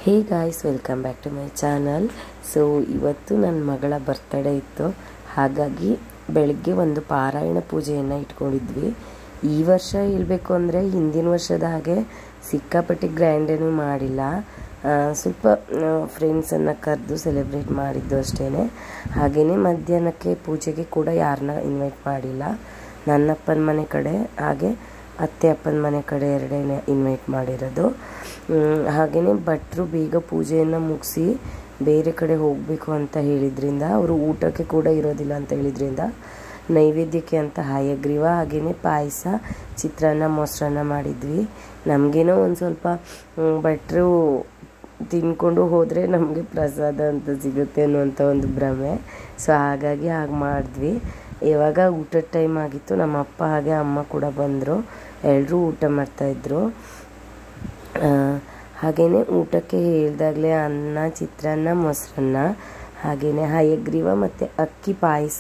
hey guys welcome back to my channel so ಇವತ್ತು ನನ್ನ ಮಗಳ ಬರ್ತಡೇ ಇತ್ತು ಹಾಗಾಗಿ ಬೆಳಗ್ಗೆ ಒಂದು ಪಾರಾಯಣ ಪೂಜೆಯನ್ನು ಇಟ್ಕೊಂಡಿದ್ವಿ ಈ ವರ್ಷ ಹೇಳಬೇಕು ಅಂದರೆ ಹಿಂದಿನ ವರ್ಷದ ಹಾಗೆ ಸಿಕ್ಕಾಪಟ್ಟೆ ಗ್ರ್ಯಾಂಡೇನೂ ಮಾಡಿಲ್ಲ ಆ, ಸ್ವಲ್ಪ ಫ್ರೆಂಡ್ಸನ್ನು ಕರೆದು ಸೆಲೆಬ್ರೇಟ್ ಮಾಡಿದ್ದು ಅಷ್ಟೇ ಹಾಗೆಯೇ ಮಧ್ಯಾಹ್ನಕ್ಕೆ ಪೂಜೆಗೆ ಕೂಡ ಯಾರನ್ನ ಇನ್ವೈಟ್ ಮಾಡಿಲ್ಲ ನನ್ನಪ್ಪನ ಮನೆ ಕಡೆ ಹಾಗೆ ಅತ್ತೆ ಅಪ್ಪನ ಮನೆ ಕಡೆ ಎರಡೇ ಇನ್ವೈಟ್ ಮಾಡಿರೋದು ಹಾಗೆಯೇ ಭಟ್ರು ಬೇಗ ಪೂಜೆಯನ್ನು ಮುಗಿಸಿ ಬೇರೆ ಕಡೆ ಹೋಗಬೇಕು ಅಂತ ಹೇಳಿದ್ರಿಂದ ಅವರು ಊಟಕ್ಕೆ ಕೂಡ ಇರೋದಿಲ್ಲ ಅಂತ ಹೇಳಿದ್ರಿಂದ ನೈವೇದ್ಯಕ್ಕೆ ಅಂತ ಹಯಗ್ರೀವ ಹಾಗೆಯೇ ಪಾಯಸ ಚಿತ್ರಾನ್ನ ಮೊಸರನ್ನ ಮಾಡಿದ್ವಿ ನಮಗೇನೋ ಒಂದು ಸ್ವಲ್ಪ ಮ್, ಭಟ್ರು ತಿನ್ಕೊಂಡು ಹೋದರೆ ನಮಗೆ ಪ್ರಸಾದ ಅಂತ ಸಿಗುತ್ತೆ ಅನ್ನುವಂಥ ಒಂದು ಭ್ರಮೆ ಸೊ ಹಾಗಾಗಿ ಹಾಗೆ ಮಾಡಿದ್ವಿ ಇವಾಗ ಊಟದ ಟೈಮ್ ಆಗಿತ್ತು ನಮ್ಮ ಅಪ್ಪ ಹಾಗೆ ಅಮ್ಮ ಕೂಡ ಬಂದರು ಎಲ್ಲರೂ ಊಟ ಮಾಡ್ತಾಯಿದ್ರು ಹಾಗೆಯೇ ಊಟಕ್ಕೆ ಹೇಳ್ದಾಗಲೇ ಅನ್ನ ಚಿತ್ರಾನ್ನ ಮೊಸರನ್ನ ಹಾಗೆಯೇ ಹಯಗ್ರೀವ ಮತ್ತು ಅಕ್ಕಿ ಪಾಯಸ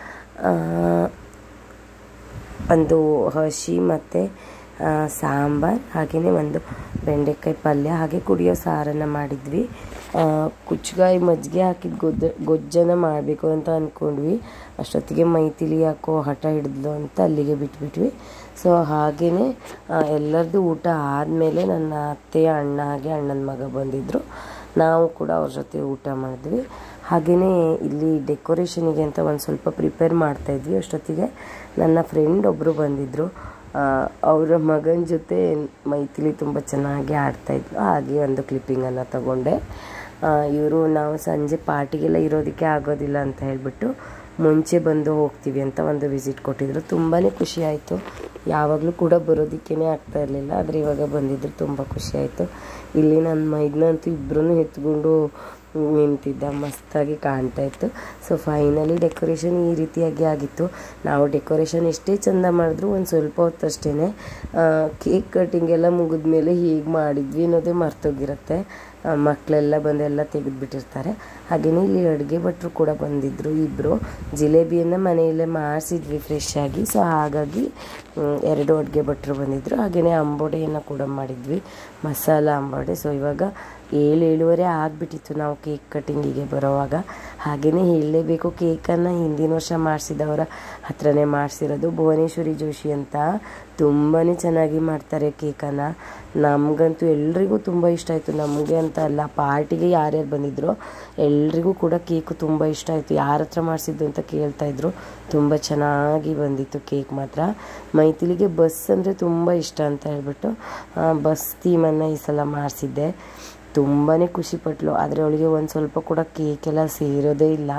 ಒಂದು ಹಸಿ ಮತ್ತು ಸಾಂಬಾರು ಹಾಗೆಯೇ ಒಂದು ಬೆಂಡೆಕಾಯಿ ಪಲ್ಯ ಹಾಗೆ ಕುಡಿಯೋ ಸಾರನ್ನು ಮಾಡಿದ್ವಿ ಆ, ಕುಚ್ಚಗಾಯಿ ಮಜ್ಜಿಗೆ ಹಾಕಿದ ಗೊಜ್ಜ ಗೊಜ್ಜನ್ನು ಮಾಡಬೇಕು ಅಂತ ಅಂದ್ಕೊಂಡ್ವಿ ಅಷ್ಟೊತ್ತಿಗೆ ಮೈತಿಲಿ ಯಾಕೋ ಹಠ ಹಿಡಿದ್ಲು ಅಂತ ಅಲ್ಲಿಗೆ ಬಿಟ್ಬಿಟ್ವಿ ಸೊ ಹಾಗೆಯೇ ಎಲ್ಲರದ್ದು ಊಟ ಆದಮೇಲೆ ನನ್ನ ಅತ್ತೆಯ ಅಣ್ಣ ಹಾಗೆ ಅಣ್ಣನ ಮಗ ಬಂದಿದ್ದರು ನಾವು ಕೂಡ ಅವ್ರ ಜೊತೆ ಊಟ ಮಾಡಿದ್ವಿ ಹಾಗೆಯೇ ಇಲ್ಲಿ ಡೆಕೋರೇಷನಿಗೆ ಅಂತ ಒಂದು ಸ್ವಲ್ಪ ಪ್ರಿಪೇರ್ ಮಾಡ್ತಾಯಿದ್ವಿ ಅಷ್ಟೊತ್ತಿಗೆ ನನ್ನ ಫ್ರೆಂಡ್ ಒಬ್ಬರು ಬಂದಿದ್ದರು ಅವರ ಮಗನ ಜೊತೆ ಮೈಥಿಲಿ ತುಂಬ ಚೆನ್ನಾಗಿ ಆಡ್ತಾಯಿದ್ಲು ಹಾಗೆ ಒಂದು ಕ್ಲಿಪ್ಪಿಂಗನ್ನು ತಗೊಂಡೆ ಇವರು ನಾವು ಸಂಜೆ ಪಾರ್ಟಿಗೆಲ್ಲ ಇರೋದಕ್ಕೆ ಆಗೋದಿಲ್ಲ ಅಂತ ಹೇಳಿಬಿಟ್ಟು ಮುಂಚೆ ಬಂದು ಹೋಗ್ತೀವಿ ಅಂತ ಒಂದು ವಿಸಿಟ್ ಕೊಟ್ಟಿದ್ರು ತುಂಬಾ ಖುಷಿ ಆಯಿತು ಯಾವಾಗಲೂ ಕೂಡ ಬರೋದಕ್ಕೇ ಆಗ್ತಾ ಇರಲಿಲ್ಲ ಆದರೆ ಇವಾಗ ಬಂದಿದ್ರು ತುಂಬ ಖುಷಿ ಆಯಿತು ಇಲ್ಲಿ ನನ್ನ ಮೈದನಂತೂ ಇಬ್ಬರೂ ಎತ್ಕೊಂಡು ನಿಂತಿದ್ದ ಮಸ್ತಾಗಿ ಕಾಣ್ತಾ ಇತ್ತು ಸೊ ಫೈನಲಿ ಡೆಕೋರೇಷನ್ ಈ ರೀತಿಯಾಗಿ ಆಗಿತ್ತು ನಾವು ಡೆಕೋರೇಷನ್ ಎಷ್ಟೇ ಚೆಂದ ಮಾಡಿದ್ರು ಒಂದು ಸ್ವಲ್ಪ ಹೊತ್ತು ಅಷ್ಟೇ ಕೇಕ್ ಕಟ್ಟಿಂಗ್ ಎಲ್ಲ ಮುಗಿದ್ಮೇಲೆ ಹೀಗೆ ಮಾಡಿದ್ವಿ ಅನ್ನೋದೇ ಮರ್ತೋಗಿರುತ್ತೆ ಆ, ಮಕ್ಕಳೆಲ್ಲ ಬಂದು ಎಲ್ಲ ತೆಗೆದುಬಿಟ್ಟಿರ್ತಾರೆ ಹಾಗೆಯೇ ಇಲ್ಲಿ ಅಡುಗೆ ಭಟ್ರು ಕೂಡ ಬಂದಿದ್ದರು ಇಬ್ಬರು ಜಿಲೇಬಿಯನ್ನು ಮನೆಯಲ್ಲೇ ಮಾಡಿಸಿದ್ವಿ ಫ್ರೆಶ್ ಆಗಿ ಸೊ ಹಾಗಾಗಿ ಮ್, ಎರಡು ಅಡುಗೆ ಭಟ್ರು ಬಂದಿದ್ದರು ಹಾಗೆಯೇ ಅಂಬೋಡೆಯನ್ನು ಕೂಡ ಮಾಡಿದ್ವಿ ಮಸಾಲ ಅಂಬೋಡೆ ಸೊ ಇವಾಗ ಏಳು ಏಳುವರೆ ಆಗಿಬಿಟ್ಟಿತ್ತು ನಾವು ಕೇಕ್ ಕಟ್ಟಿಂಗಿಗೆ ಬರೋವಾಗ ಹಾಗೆಯೇ ಹೇಳಲೇಬೇಕು ಕೇಕನ್ನು ಹಿಂದಿನ ವರ್ಷ ಮಾಡಿಸಿದವರ ಹತ್ರನೇ ಮಾಡಿಸಿರೋದು ಭುವನೇಶ್ವರಿ ಜೋಶಿ ಅಂತ ತುಂಬಾ ಚೆನ್ನಾಗಿ ಮಾಡ್ತಾರೆ ಕೇಕನ್ನು ನಮಗಂತೂ ಎಲ್ರಿಗೂ ತುಂಬ ಇಷ್ಟ ಆಯಿತು ನಮಗೆ ಅಂತ ಅಲ್ಲ ಪಾರ್ಟಿಗೆ ಯಾರ್ಯಾರು ಬಂದಿದ್ರೋ ಎಲ್ರಿಗೂ ಕೂಡ ಕೇಕು ತುಂಬ ಇಷ್ಟ ಆಯಿತು ಯಾರ ಹತ್ರ ಮಾಡಿಸಿದ್ದು ಅಂತ ಕೇಳ್ತಾಯಿದ್ರು ತುಂಬ ಚೆನ್ನಾಗಿ ಬಂದಿತ್ತು ಕೇಕ್ ಮಾತ್ರ ಮೈಥಿಲಿಗೆ ಬಸ್ ಅಂದರೆ ತುಂಬ ಇಷ್ಟ ಅಂತ ಹೇಳ್ಬಿಟ್ಟು ಆ, ಬಸ್ ಥೀಮನ್ನು ಈ ಸಲ ಮಾಡಿಸಿದ್ದೆ ತುಂಬಾ ಖುಷಿಪಟ್ಲು ಆದರೆ ಅವಳಿಗೆ ಒಂದು ಸ್ವಲ್ಪ ಕೂಡ ಕೇಕೆಲ್ಲ ಸೇರೋದೇ ಇಲ್ಲ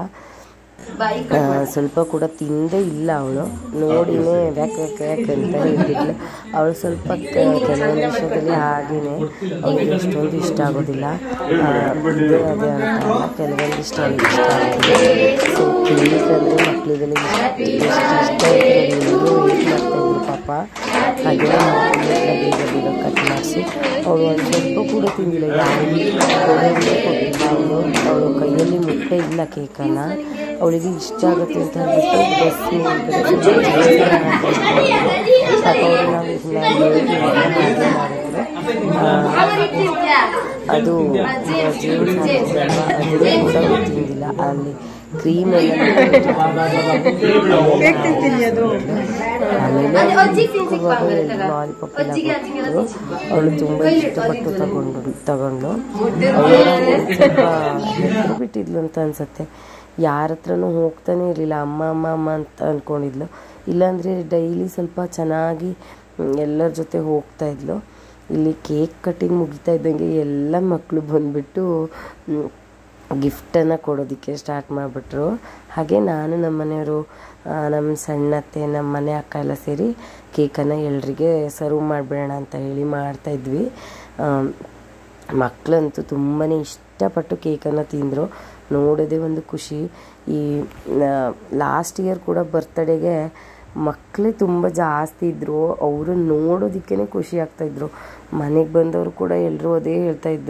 ಆ, ಸ್ವಲ್ಪ ಕೂಡ ತಿಂದೇ ಇಲ್ಲ ಅವಳು ನೋಡಿನೇ ವ್ಯಾಕ್ ವ್ಯಾಕ್ ವ್ಯಾಕ್ ಅಂತ ಹೇಳ್ತಿದ್ಲು ಅವಳು ಸ್ವಲ್ಪ ಕ- ಕೆಲವೊಂದು ವಿಷಯದಲ್ಲಿ ಹಾಗೇನೆ ಅವಳಿಗೆ ಅಷ್ಟೊಂದು ಇಷ್ಟ ಆಗೋದಿಲ್ಲ ಆ, ಇದೇ ಅದೇ ಅಂತ ಅಲ್ಲ ಕೆಲವೊಂದು ಇಷ್ಟ ಅವಳಿಗೆ ಇಷ್ಟ ಆಗೋದಿಲ್ಲ ಸೊ ಕೇಕ್ ಅಂದರೆ ಮಕ್ಕಳಿಗೆಲ್ಲ ಎಷ್ಟು ಇಷ್ಟ ಎಲ್ಲರೂ ವೇಟ್ ಮಾಡ್ತಾಯಿದ್ರು ಪಾಪ ಹಾಗೆ ಬೇಗ ಬೇಗ ಕಟ್ ಮಾಡಿಸಿ ಅವಳು ಒಂದು ಸ್ವಲ್ಪ ಕೂಡ ತಿಂದಿಲ್ಲ ಯಾರಿಗೂ ಕೊಡೋದೇ ಕೊಟ್ಟಿಲ್ಲ ಅವಳು ಅವಳು ಕೈಯಲ್ಲಿ ಮುಟ್ಟೆ ಇಲ್ಲ ಕೇಕನ್ನು ಅವಳಿಗೆ ಇಷ್ಟ ಆಗುತ್ತೆ ಅಂತ ಹೇಳ್ಬಿಟ್ಟು ಬಸ್ ಮೇಲ್ಗಡೆ ಪಾಪ ಅವರು ನಾವು ಇಲ್ಲ ಹೇಳಿ ಹಾಗೆ ಮಾಡಿದ್ರು ಆ, ಅದು ಜೇಮ್ಸ್ ಹಾಕಿದ್ರಲ್ವ ಅದನ್ನು ಕೂಡ ಗೊತ್ತಿಲ್ಲ ಅಲ್ಲಿ ಕ್ರೀಮ್ ಆಮೇಲೆ ಲಾಲಿಪಾಪ್ ಎಲ್ಲ ಕೊಟ್ಟು ಅವಳು ತುಂಬ ಇಷ್ಟಪಟ್ಟು ತಗೊಂಡು ತಗೊಂಡು ಅವಳು ಸ್ವಲ್ಪ ಹೆದ್ರು ಬಿಟ್ಟಿದ್ಲು ಅಂತ ಅನ್ಸುತ್ತೆ ಯಾರ ಹತ್ರನೂ ಹೋಗ್ತಾನೆ ಇರಲಿಲ್ಲ ಅಮ್ಮ ಅಮ್ಮ ಅಮ್ಮ ಅಂತ ಅಂದ್ಕೊಂಡಿದ್ಲು ಇಲ್ಲಾಂದರೆ ಡೈಲಿ ಸ್ವಲ್ಪ ಚೆನ್ನಾಗಿ ಮ್, ಎಲ್ಲರ ಜೊತೆ ಹೋಗ್ತಾ ಇದ್ಲು ಇಲ್ಲಿ ಕೇಕ್ ಕಟ್ಟಿಂಗ್ ಮುಗಿತಾ ಇದ್ದಂಗೆ ಎಲ್ಲ ಮಕ್ಕಳು ಬಂದುಬಿಟ್ಟು ಗಿಫ್ಟನ್ನು ಕೊಡೋದಕ್ಕೆ ಸ್ಟಾರ್ಟ್ ಮಾಡಿಬಿಟ್ರು ಹಾಗೆ ನಾನು ನಮ್ಮ ಮನೆಯವರು ಆ, ನಮ್ಮ ಸಣ್ಣತ್ತೆ ನಮ್ಮ ಮನೆ ಅಕ್ಕ ಎಲ್ಲ ಸೇರಿ ಕೇಕನ್ನು ಎಲ್ರಿಗೆ ಸರ್ವ್ ಮಾಡಿಬಿಡೋಣ ಅಂತ ಹೇಳಿ ಮಾಡ್ತಾಯಿದ್ವಿ ಮಕ್ಕಳಂತೂ ತುಂಬಾ ಇಷ್ಟಪಟ್ಟು ಕೇಕನ್ನು ತಿಂದರು ನೋಡೋದೇ ಒಂದು ಖುಷಿ ಈ ಲಾಸ್ಟ್ ಇಯರ್ ಕೂಡ ಬರ್ತಡೆಗೆ ಮಕ್ಕಳೇ ತುಂಬ ಜಾಸ್ತಿ ಇದ್ದರು ಅವರು ನೋಡೋದಕ್ಕೇ ಖುಷಿ ಆಗ್ತಾಯಿದ್ರು ಮನೆಗೆ ಬಂದವರು ಕೂಡ ಎಲ್ಲರೂ ಅದೇ ಹೇಳ್ತಾಯಿದ್ರು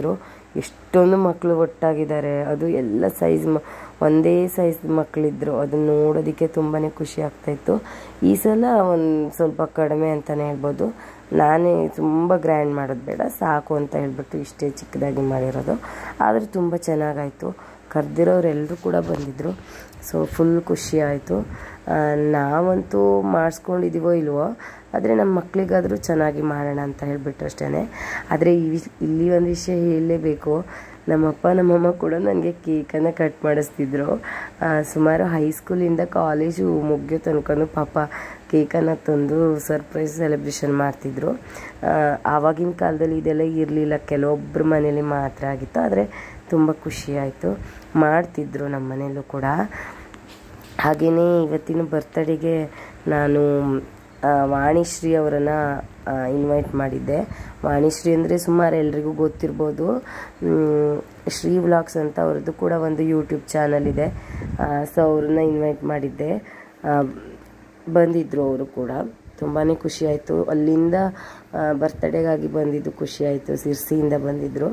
ಎಷ್ಟೊಂದು ಮಕ್ಕಳು ಒಟ್ಟಾಗಿದ್ದಾರೆ ಅದು ಎಲ್ಲ ಸೈಜ್ ಮ ಒಂದೇ ಸೈಜ್ ಮಕ್ಕಳಿದ್ರು ಅದನ್ನ ನೋಡೋದಕ್ಕೆ ತುಂಬಾ ಖುಷಿ ಆಗ್ತಾಯಿತ್ತು ಈ ಸಲ ಒಂದು ಸ್ವಲ್ಪ ಕಡಿಮೆ ಅಂತಲೇ ಹೇಳ್ಬೋದು ನಾನೇ ತುಂಬ ಗ್ರ್ಯಾಂಡ್ ಮಾಡೋದು ಬೇಡ ಸಾಕು ಅಂತ ಹೇಳ್ಬಿಟ್ಟು ಇಷ್ಟೇ ಚಿಕ್ಕದಾಗಿ ಮಾಡಿರೋದು ಆದರೆ ತುಂಬ ಚೆನ್ನಾಗಾಯಿತು ಕರೆದಿರೋರೆಲ್ಲರೂ ಕೂಡ ಬಂದಿದ್ದರು ಸೊ ಫುಲ್ ಖುಷಿ ಆಯಿತು ನಾವಂತೂ ಮಾಡಿಸ್ಕೊಂಡಿದ್ದೀವೋ ಇಲ್ವೋ ಆದರೆ ನಮ್ಮ ಮಕ್ಕಳಿಗಾದರೂ ಚೆನ್ನಾಗಿ ಮಾಡೋಣ ಅಂತ ಹೇಳ್ಬಿಟ್ಟು ಅಷ್ಟೇ ಆದರೆ ಈ ಇಲ್ಲಿ ಒಂದು ವಿಷಯ ಹೇಳಲೇಬೇಕು ನಮ್ಮಪ್ಪ ನಮ್ಮಮ್ಮ ಕೂಡ ನನಗೆ ಕೇಕನ್ನು ಕಟ್ ಮಾಡಿಸ್ತಿದ್ರು ಸುಮಾರು ಹೈಸ್ಕೂಲಿಂದ ಕಾಲೇಜು ಮುಗಿಯೋ ತನಕನೂ ಪಾಪ ಕೇಕನ್ನು ತಂದು ಸರ್ಪ್ರೈಸ್ ಸೆಲೆಬ್ರೇಷನ್ ಮಾಡ್ತಿದ್ರು ಆವಾಗಿನ ಕಾಲದಲ್ಲಿ ಇದೆಲ್ಲ ಇರಲಿಲ್ಲ ಕೆಲವೊಬ್ಬರ ಮನೇಲಿ ಮಾತ್ರ ಆಗಿತ್ತು ಆದರೆ ತುಂಬ ಖುಷಿ ಆಯಿತು ಮಾಡ್ತಿದ್ರು ನಮ್ಮ ಮನೆಯಲ್ಲೂ ಕೂಡ ಹಾಗೆಯೇ ಇವತ್ತಿನ ಬರ್ತ್ಡೇಗೆ ನಾನು ವಾಣಿಶ್ರೀ ಅವರನ್ನು ಇನ್ವೈಟ್ ಮಾಡಿದ್ದೆ ವಾಣಿಶ್ರೀ ಅಂದರೆ ಸುಮಾರು ಎಲ್ರಿಗೂ ಗೊತ್ತಿರ್ಬೋದು ಶ್ರೀ ವ್ಲಾಗ್ಸ್ ಅಂತ ಅವ್ರದ್ದು ಕೂಡ ಒಂದು ಯೂಟ್ಯೂಬ್ ಚಾನಲ್ ಇದೆ ಸೊ ಅವ್ರನ್ನ ಇನ್ವೈಟ್ ಮಾಡಿದ್ದೆ ಬಂದಿದ್ದರು ಅವರು ಕೂಡ ತುಂಬಾ ಖುಷಿ ಆಯಿತು ಅಲ್ಲಿಂದ ಬರ್ತ್ಡೇಗಾಗಿ ಬಂದಿದ್ದು ಖುಷಿ ಆಯಿತು ಸಿರ್ಸಿಯಿಂದ ಬಂದಿದ್ದರು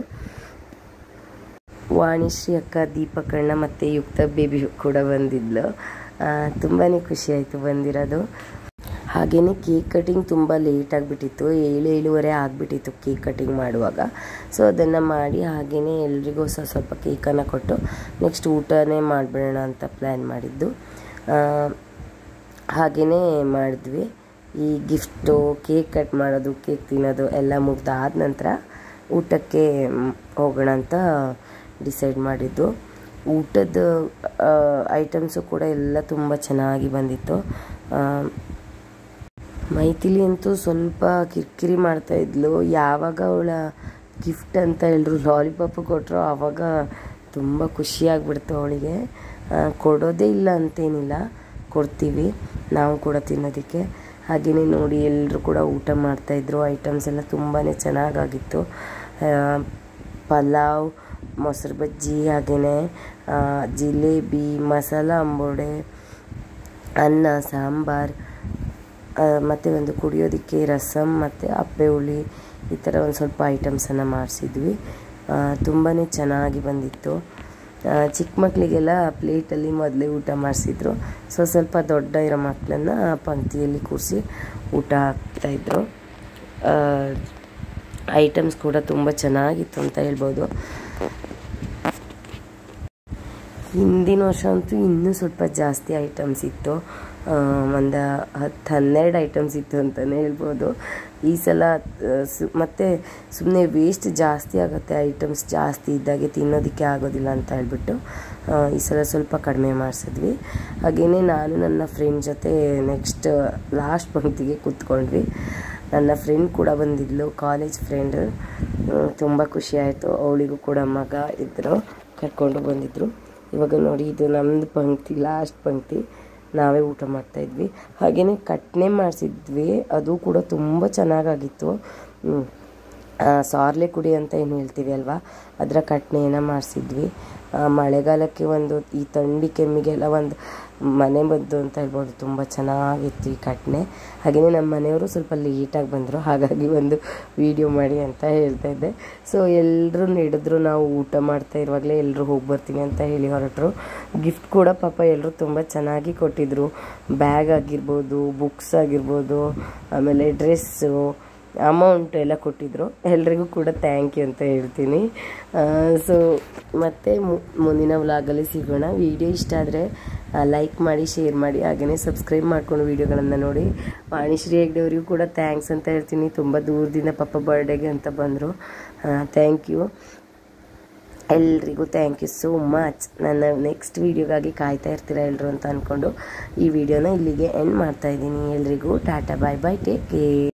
ವಾಣಿಶ್ರೀ ಅಕ್ಕ ದೀಪಕಣ್ಣ ಮತ್ತು ಯುಕ್ತ ಬೇಬಿ ಕೂಡ ಬಂದಿದ್ಲು ತುಂಬಾ ಖುಷಿ ಆಯಿತು ಬಂದಿರೋದು ಹಾಗೆಯೇ ಕೇಕ್ ಕಟಿಂಗ್ ತುಂಬ ಲೇಟ್ ಆಗಿಬಿಟ್ಟಿತ್ತು ಏಳು ಏಳುವರೆ ಆಗಿಬಿಟ್ಟಿತ್ತು ಕೇಕ್ ಕಟಿಂಗ್ ಮಾಡುವಾಗ ಸೊ ಅದನ್ನು ಮಾಡಿ ಹಾಗೆಯೇ ಎಲ್ರಿಗೂ ಸಹ ಸ್ವಲ್ಪ ಕೇಕನ್ನು ಕೊಟ್ಟು ನೆಕ್ಸ್ಟ್ ಊಟನೇ ಮಾಡಿಬಿಡೋಣ ಅಂತ ಪ್ಲ್ಯಾನ್ ಮಾಡಿದ್ದು ಹಾಗೆಯೇ ಮಾಡಿದ್ವಿ ಈ ಗಿಫ್ಟು ಕೇಕ್ ಕಟ್ ಮಾಡೋದು ಕೇಕ್ ತಿನ್ನೋದು ಎಲ್ಲ ಮುಗ್ದಾದ ನಂತರ ಊಟಕ್ಕೆ ಹೋಗೋಣ ಅಂತ ಡಿಸೈಡ್ ಮಾಡಿದ್ದು ಊಟದ ಐಟಮ್ಸು ಕೂಡ ಎಲ್ಲ ತುಂಬ ಚೆನ್ನಾಗಿ ಬಂದಿತ್ತು ಮೈಥಿಲಿ ಅಂತೂ ಸ್ವಲ್ಪ ಕಿರಿಕಿರಿ ಮಾಡ್ತಾಯಿದ್ಲು ಯಾವಾಗ ಅವಳ ಗಿಫ್ಟ್ ಅಂತ ಎಲ್ಲರೂ ಲಾಲಿಪಾಪು ಕೊಟ್ಟರು ಆವಾಗ ತುಂಬ ಖುಷಿಯಾಗ್ಬಿಡ್ತು ಅವಳಿಗೆ ಕೊಡೋದೇ ಇಲ್ಲ ಅಂತೇನಿಲ್ಲ ಕೊಡ್ತೀವಿ ನಾವು ಕೂಡ ತಿನ್ನೋದಕ್ಕೆ ಹಾಗೆಯೇ ನೋಡಿ ಎಲ್ಲರೂ ಕೂಡ ಊಟ ಮಾಡ್ತಾಯಿದ್ರು ಐಟಮ್ಸ್ ಎಲ್ಲ ತುಂಬಾ ಚೆನ್ನಾಗಾಗಿತ್ತು ಪಲಾವ್ ಮೊಸರು ಬಜ್ಜಿ ಹಾಗೆಯೇ ಜಿಲೇಬಿ ಮಸಾಲ ಅಂಬೋಡೆ ಅನ್ನ ಸಾಂಬಾರು ಮತ್ತು ಒಂದು ಕುಡಿಯೋದಕ್ಕೆ ರಸಮ್ ಮತ್ತು ಅಪ್ಪೆ ಹುಳಿ ಈ ಥರ ಒಂದು ಸ್ವಲ್ಪ ಐಟಮ್ಸನ್ನು ಮಾಡಿಸಿದ್ವಿ ತುಂಬಾ ಚೆನ್ನಾಗಿ ಬಂದಿತ್ತು ಚಿಕ್ಕ ಮಕ್ಕಳಿಗೆಲ್ಲ ಪ್ಲೇಟಲ್ಲಿ ಮೊದಲೇ ಊಟ ಮಾಡಿಸಿದ್ರು ಸೊ ಸ್ವಲ್ಪ ದೊಡ್ಡ ಇರೋ ಮಕ್ಕಳನ್ನ ಪಂಕ್ತಿಯಲ್ಲಿ ಕೂರಿಸಿ ಊಟ ಹಾಕ್ತಾಯಿದ್ರು ಐಟಮ್ಸ್ ಕೂಡ ತುಂಬ ಚೆನ್ನಾಗಿತ್ತು ಅಂತ ಹೇಳ್ಬೋದು ಹಿಂದಿನ ವರ್ಷ ಅಂತೂ ಇನ್ನೂ ಸ್ವಲ್ಪ ಜಾಸ್ತಿ ಐಟಮ್ಸ್ ಇತ್ತು ಒಂದು ಹತ್ತು ಹನ್ನೆರಡು ಐಟಮ್ಸ್ ಇತ್ತು ಅಂತಲೇ ಹೇಳ್ಬೋದು ಈ ಸಲ ಸು ಮತ್ತು ಸುಮ್ಮನೆ ವೇಸ್ಟ್ ಜಾಸ್ತಿ ಆಗುತ್ತೆ ಐಟಮ್ಸ್ ಜಾಸ್ತಿ ಇದ್ದಾಗೆ ತಿನ್ನೋದಕ್ಕೆ ಆಗೋದಿಲ್ಲ ಅಂತ ಹೇಳ್ಬಿಟ್ಟು ಈ ಸಲ ಸ್ವಲ್ಪ ಕಡಿಮೆ ಮಾಡಿಸಿದ್ವಿ ಹಾಗೆಯೇ ನಾನು ನನ್ನ ಫ್ರೆಂಡ್ ಜೊತೆ ನೆಕ್ಸ್ಟ್ ಲಾಸ್ಟ್ ಪಂಕ್ತಿಗೆ ಕೂತ್ಕೊಂಡ್ವಿ ನನ್ನ ಫ್ರೆಂಡ್ ಕೂಡ ಬಂದಿದ್ಲು ಕಾಲೇಜ್ ಫ್ರೆಂಡ್ ತುಂಬ ಖುಷಿ ಆಯಿತು ಅವಳಿಗೂ ಕೂಡ ಮಗ ಇದ್ದರು ಕರ್ಕೊಂಡು ಬಂದಿದ್ದರು ಇವಾಗ ನೋಡಿ ಇದು ನಮ್ಮದು ಪಂಕ್ತಿ ಲಾಸ್ಟ್ ಪಂಕ್ತಿ ನಾವೇ ಊಟ ಮಾಡ್ತಾಯಿದ್ವಿ ಹಾಗೆಯೇ ಕಟ್ನೆ ಮಾಡಿಸಿದ್ವಿ ಅದು ಕೂಡ ತುಂಬ ಚೆನ್ನಾಗಾಗಿತ್ತು ಸಾರ್ಲೆ ಕುಡಿ ಅಂತ ಏನು ಹೇಳ್ತೀವಿ ಅಲ್ವಾ ಅದರ ಕಟ್ನೆಯನ್ನು ಮಾಡಿಸಿದ್ವಿ ಮಳೆಗಾಲಕ್ಕೆ ಒಂದು ಈ ಥಂಡಿ ಕೆಮ್ಮಿಗೆಲ್ಲ ಒಂದು ಮನೆ ಮದ್ದು ಅಂತ ಹೇಳ್ಬೋದು ತುಂಬ ಚೆನ್ನಾಗಿತ್ತು ಈ ಕಟ್ನೆ ಹಾಗೆಯೇ ನಮ್ಮ ಮನೆಯವರು ಸ್ವಲ್ಪ ಲೇಟಾಗಿ ಬಂದರು ಹಾಗಾಗಿ ಒಂದು ವೀಡಿಯೋ ಮಾಡಿ ಅಂತ ಹೇಳ್ತಾ ಇದ್ದೆ ಸೊ ಎಲ್ಲರೂ ನಡೆದ್ರು ನಾವು ಊಟ ಮಾಡ್ತಾ ಇರುವಾಗಲೇ ಎಲ್ಲರೂ ಹೋಗಿ ಬರ್ತೀನಿ ಅಂತ ಹೇಳಿ ಹೊರಟರು ಗಿಫ್ಟ್ ಕೂಡ ಪಾಪ ಎಲ್ಲರೂ ತುಂಬ ಚೆನ್ನಾಗಿ ಕೊಟ್ಟಿದ್ದರು ಬ್ಯಾಗ್ ಆಗಿರ್ಬೋದು ಬುಕ್ಸ್ ಆಗಿರ್ಬೋದು ಆಮೇಲೆ ಡ್ರೆಸ್ಸು ಅಮೌಂಟ್ ಎಲ್ಲ ಕೊಟ್ಟಿದ್ದರು ಎಲ್ರಿಗೂ ಕೂಡ ಥ್ಯಾಂಕ್ ಯು ಅಂತ ಹೇಳ್ತೀನಿ ಸೊ ಮತ್ತೆ ಮುಂದಿನ ವ್ಲಾಗಲ್ಲಿ ಸಿಗೋಣ ವಿಡಿಯೋ ಇಷ್ಟ ಆದರೆ ಲೈಕ್ ಮಾಡಿ ಶೇರ್ ಮಾಡಿ ಹಾಗೆಯೇ ಸಬ್ಸ್ಕ್ರೈಬ್ ಮಾಡ್ಕೊಂಡು ವೀಡಿಯೋಗಳನ್ನು ನೋಡಿ ವಾಣಿಶ್ರೀ ಹೆಗ್ಡೆ ಅವರಿಗೂ ಕೂಡ ಥ್ಯಾಂಕ್ಸ್ ಅಂತ ಹೇಳ್ತೀನಿ ತುಂಬ ದೂರದಿಂದ ಪಾಪ ಬರ್ಡೇಗೆ ಅಂತ ಬಂದರು ಥ್ಯಾಂಕ್ ಯು ಎಲ್ರಿಗೂ ಥ್ಯಾಂಕ್ ಯು ಸೋ ಮಚ್ ನನ್ನ ನೆಕ್ಸ್ಟ್ ವೀಡಿಯೋಗಾಗಿ ಕಾಯ್ತಾ ಇರ್ತೀರ ಎಲ್ಲರೂ ಅಂತ ಅಂದ್ಕೊಂಡು ಈ ವಿಡಿಯೋನ ಇಲ್ಲಿಗೆ ಎಂಡ್ ಮಾಡ್ತಾಯಿದ್ದೀನಿ ಎಲ್ರಿಗೂ tata bye bye take care